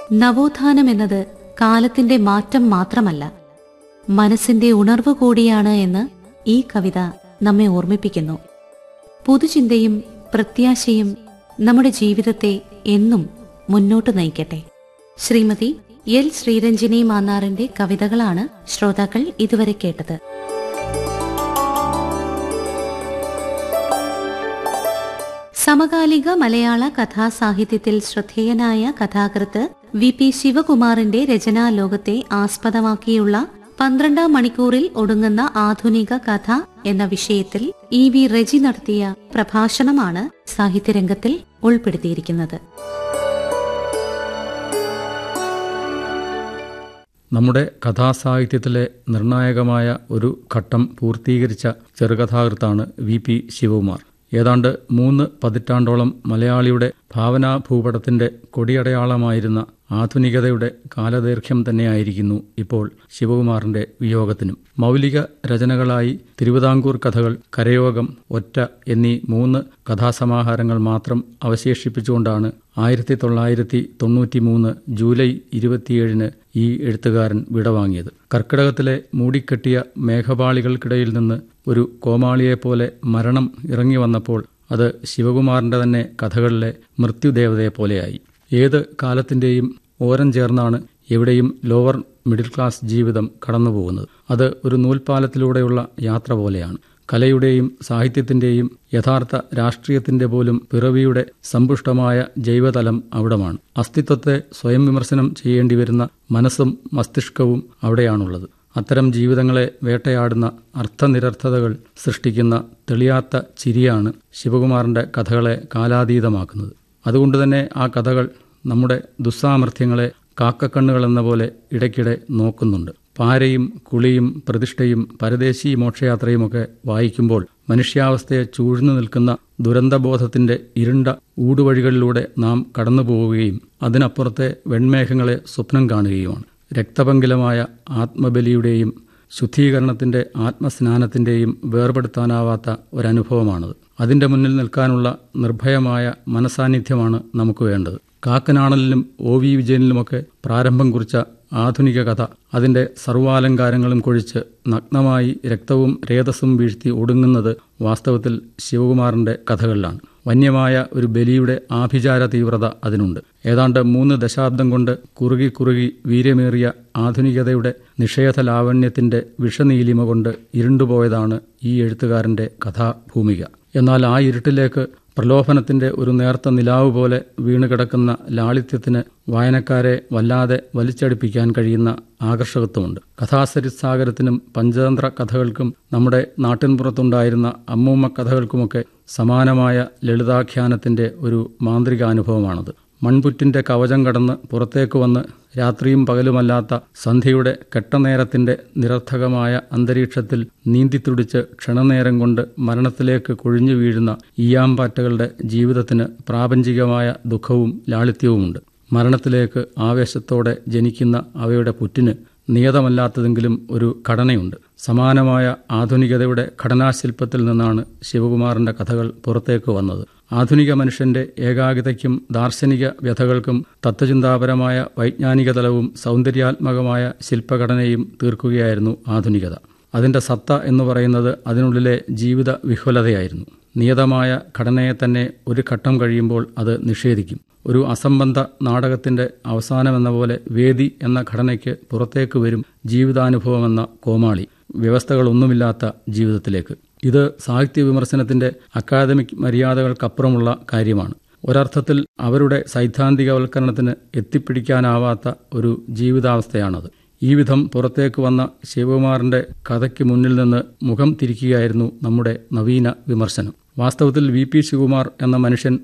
നവോത്ഥാനം എന്നത് കാലത്തിന്റെ മാറ്റം മാത്രമല്ല മനസ്സിന്റെ ഉണർവ് കൂടിയാണ് എന്ന് ഈ കവിത നമ്മെ ഓർമ്മിപ്പിക്കുന്നു പുതുചിന്തയും പ്രത്യാശയും നമ്മുടെ ജീവിതത്തെ എന്നും മുന്നോട്ട് നയിക്കട്ടെ ശ്രീമതി എൽ ശ്രീരഞ്ജിനി മാന്നാറിന്റെ കവിതകളാണ് ശ്രോതാക്കൾ ഇതുവരെ കേട്ടത് സമകാലിക മലയാള കഥാസാഹിത്യത്തിൽ ശ്രദ്ധേയനായ കഥാകൃത്ത് വി പി ശിവകുമാറിന്റെ രചനാലോകത്തെ ആസ്പദമാക്കിയുള്ള പന്ത്രണ്ടാം മണിക്കൂറിൽ ഒടുങ്ങുന്ന ആധുനിക കഥ എന്ന വിഷയത്തിൽ ഇ വി റെജി നടത്തിയ പ്രഭാഷണമാണ് സാഹിത്യരംഗത്തിൽ ഉൾപ്പെടുത്തിയിരിക്കുന്നത് നമ്മുടെ കഥാസാഹിത്യത്തിലെ നിർണായകമായ ഒരു ഘട്ടം പൂർത്തീകരിച്ച ചെറുകഥാകൃത്താണ് വി പി ശിവകുമാർ ഏതാണ്ട് മൂന്ന് പതിറ്റാണ്ടോളം മലയാളിയുടെ ഭാവനാഭൂപടത്തിന്റെ കൊടിയടയാളമായിരുന്ന ആധുനികതയുടെ കാലദൈർഘ്യം തന്നെയായിരിക്കുന്നു ഇപ്പോൾ ശിവകുമാറിന്റെ വിയോഗത്തിനും മൗലിക രചനകളായി തിരുവിതാംകൂർ കഥകൾ കരയോഗം ഒറ്റ എന്നീ മൂന്ന് കഥാസമാഹാരങ്ങൾ മാത്രം അവശേഷിപ്പിച്ചുകൊണ്ടാണ് ആയിരത്തി തൊള്ളായിരത്തി തൊണ്ണൂറ്റി മൂന്ന് ജൂലൈ ഇരുപത്തിയേഴിന് ഈ എഴുത്തുകാരൻ വിടവാങ്ങിയത് കർക്കിടകത്തിലെ മൂടിക്കെട്ടിയ മേഘപാളികൾക്കിടയിൽ നിന്ന് ഒരു കോമാളിയെപ്പോലെ മരണം ഇറങ്ങി വന്നപ്പോൾ അത് ശിവകുമാറിന്റെ തന്നെ കഥകളിലെ മൃത്യുദേവതയെ പോലെയായി ഏത് കാലത്തിന്റെയും ഓരം ചേർന്നാണ് എവിടെയും ലോവർ മിഡിൽ ക്ലാസ് ജീവിതം കടന്നുപോകുന്നത് അത് ഒരു നൂൽപാലത്തിലൂടെയുള്ള യാത്ര പോലെയാണ് കലയുടെയും സാഹിത്യത്തിന്റെയും യഥാർത്ഥ രാഷ്ട്രീയത്തിന്റെ പോലും പിറവിയുടെ സമ്പുഷ്ടമായ ജൈവതലം അവിടമാണ് അസ്തിത്വത്തെ സ്വയം വിമർശനം ചെയ്യേണ്ടി വരുന്ന മനസ്സും മസ്തിഷ്കവും അവിടെയാണുള്ളത് അത്തരം ജീവിതങ്ങളെ വേട്ടയാടുന്ന അർത്ഥനിരർത്ഥതകൾ സൃഷ്ടിക്കുന്ന തെളിയാത്ത ചിരിയാണ് ശിവകുമാറിന്റെ കഥകളെ കാലാതീതമാക്കുന്നത് അതുകൊണ്ടുതന്നെ ആ കഥകൾ നമ്മുടെ ദുസ്സാമർഥ്യങ്ങളെ കാക്കക്കണ്ണുകൾ എന്ന പോലെ ഇടയ്ക്കിടെ നോക്കുന്നുണ്ട് പാരയും കുളിയും പ്രതിഷ്ഠയും പരദേശി മോക്ഷയാത്രയുമൊക്കെ വായിക്കുമ്പോൾ മനുഷ്യാവസ്ഥയെ ചൂഴ്ന്നു നിൽക്കുന്ന ദുരന്തബോധത്തിന്റെ ഇരുണ്ട ഊടുവഴികളിലൂടെ നാം കടന്നുപോവുകയും അതിനപ്പുറത്തെ വെൺമേഘങ്ങളെ സ്വപ്നം കാണുകയുമാണ് രക്തപങ്കിലമായ ആത്മബലിയുടെയും ശുദ്ധീകരണത്തിന്റെ ആത്മസ്നാനത്തിന്റെയും വേർപെടുത്താനാവാത്ത ഒരനുഭവമാണത് അതിന്റെ മുന്നിൽ നിൽക്കാനുള്ള നിർഭയമായ മനസാന്നിധ്യമാണ് നമുക്ക് വേണ്ടത് കാക്കനാണലിലും ഒ വി വിജയനിലുമൊക്കെ പ്രാരംഭം കുറിച്ച ആധുനിക കഥ അതിന്റെ സർവാലങ്കാരങ്ങളും കൊഴിച്ച് നഗ്നമായി രക്തവും രേതസ്സും വീഴ്ത്തി ഒടുങ്ങുന്നത് വാസ്തവത്തിൽ ശിവകുമാറിന്റെ കഥകളിലാണ് വന്യമായ ഒരു ബലിയുടെ ആഭിചാര തീവ്രത അതിനുണ്ട് ഏതാണ്ട് മൂന്ന് ദശാബ്ദം കൊണ്ട് കുറുകി കുറുകി വീര്യമേറിയ ആധുനികതയുടെ നിഷേധ ലാവണ്യത്തിന്റെ വിഷനീലിമ കൊണ്ട് ഇരുണ്ടുപോയതാണ് ഈ എഴുത്തുകാരന്റെ കഥാഭൂമിക എന്നാൽ ആ ഇരുട്ടിലേക്ക് പ്രലോഭനത്തിന്റെ ഒരു നേർത്ത നിലാവ് പോലെ വീണുകിടക്കുന്ന ലാളിത്യത്തിന് വായനക്കാരെ വല്ലാതെ വലിച്ചടിപ്പിക്കാൻ കഴിയുന്ന ആകർഷകത്വമുണ്ട് കഥാസരിസാഗരത്തിനും പഞ്ചതന്ത്ര കഥകൾക്കും നമ്മുടെ നാട്ടിൻപുറത്തുണ്ടായിരുന്ന അമ്മൂമ്മ കഥകൾക്കുമൊക്കെ സമാനമായ ലളിതാഖ്യാനത്തിന്റെ ഒരു മാന്ത്രികാനുഭവമാണത് മൺപുറ്റിന്റെ കവചം കടന്ന് പുറത്തേക്ക് വന്ന് രാത്രിയും പകലുമല്ലാത്ത സന്ധ്യയുടെ കെട്ടനേരത്തിന്റെ നിരർത്ഥകമായ അന്തരീക്ഷത്തിൽ നീന്തിത്തുടിച്ച് ക്ഷണനേരം കൊണ്ട് മരണത്തിലേക്ക് കൊഴിഞ്ഞു വീഴുന്ന ഈയാമ്പാറ്റകളുടെ ജീവിതത്തിന് പ്രാപഞ്ചികമായ ദുഃഖവും ലാളിത്യവുമുണ്ട് മരണത്തിലേക്ക് ആവേശത്തോടെ ജനിക്കുന്ന അവയുടെ പുറ്റിന് നിയതമല്ലാത്തതെങ്കിലും ഒരു ഘടനയുണ്ട് സമാനമായ ആധുനികതയുടെ ഘടനാശില്പത്തിൽ നിന്നാണ് ശിവകുമാറിന്റെ കഥകൾ പുറത്തേക്ക് വന്നത് ആധുനിക മനുഷ്യന്റെ ഏകാഗ്രതയ്ക്കും ദാർശനിക വ്യഥകൾക്കും തത്വചിന്താപരമായ വൈജ്ഞാനിക തലവും സൗന്ദര്യാത്മകമായ ശില്പഘടനയും തീർക്കുകയായിരുന്നു ആധുനികത അതിന്റെ സത്ത എന്ന് പറയുന്നത് അതിനുള്ളിലെ ജീവിത വിഹ്വലതയായിരുന്നു നിയതമായ ഘടനയെ തന്നെ ഒരു ഘട്ടം കഴിയുമ്പോൾ അത് നിഷേധിക്കും ഒരു അസംബന്ധ നാടകത്തിന്റെ അവസാനമെന്ന പോലെ വേദി എന്ന ഘടനയ്ക്ക് പുറത്തേക്ക് വരും ജീവിതാനുഭവമെന്ന കോമാളി വ്യവസ്ഥകളൊന്നുമില്ലാത്ത ജീവിതത്തിലേക്ക് ഇത് സാഹിത്യ വിമർശനത്തിന്റെ അക്കാദമിക് മര്യാദകൾക്കപ്പുറമുള്ള കാര്യമാണ് ഒരർത്ഥത്തിൽ അവരുടെ സൈദ്ധാന്തികവൽക്കരണത്തിന് എത്തിപ്പിടിക്കാനാവാത്ത ഒരു ജീവിതാവസ്ഥയാണത് ഈ വിധം പുറത്തേക്ക് വന്ന ശിവകുമാറിന്റെ കഥയ്ക്ക് മുന്നിൽ നിന്ന് മുഖം തിരിക്കുകയായിരുന്നു നമ്മുടെ നവീന വിമർശനം വാസ്തവത്തിൽ വി പി ശിവകുമാർ എന്ന മനുഷ്യൻ